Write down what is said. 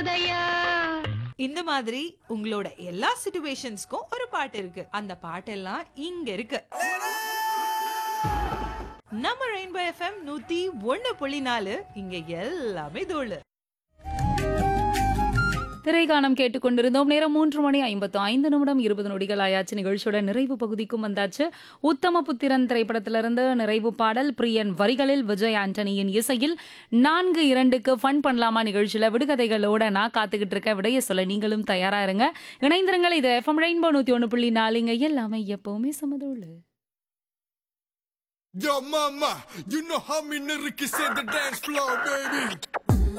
போதையா இந்த மாதிரி உங்களோட எல்லா சிச்சுவேஷன்ஸ்க்கும் ஒரு பாட்டு இருக்கு அந்த பாட்டெல்லாம் இங்க இருக்கு நம்ம ரெயின்போ எஃப்எம் நூத்தி ஒண்ணு புள்ளி நாலு இங்க எல்லாமே தோழு திரைகாணம் கேட்டுக்கொண்டிருந்தோம் நேரம் மூன்று மணி ஐம்பத்து ஐந்து நிமிடம் இருபது நொடிகள் ஆயாச்சு நிகழ்ச்சியோட நிறைவு பகுதிக்கும் வந்தாச்சு உத்தம புத்திரன் திரைப்படத்திலிருந்து நிறைவு பாடல் பிரியன் வரிகளில் விஜய் ஆண்டனியின் இசையில் நான்கு இரண்டுக்கு ஃபன் பண்ணலாமா நிகழ்ச்சியில விடுகதைகளோட நான் காத்துக்கிட்டு இருக்கேன் விடைய சொல்ல நீங்களும் தயாரா இருங்க இணைந்திருங்கள் இது எஃப்எம் ரெயின்போ நூத்தி ஒன்று புள்ளி நாலுங்க எல்லாமே எப்பவுமே சமதோடு Yo, mama, you know how me nigga can set the dance floor, baby.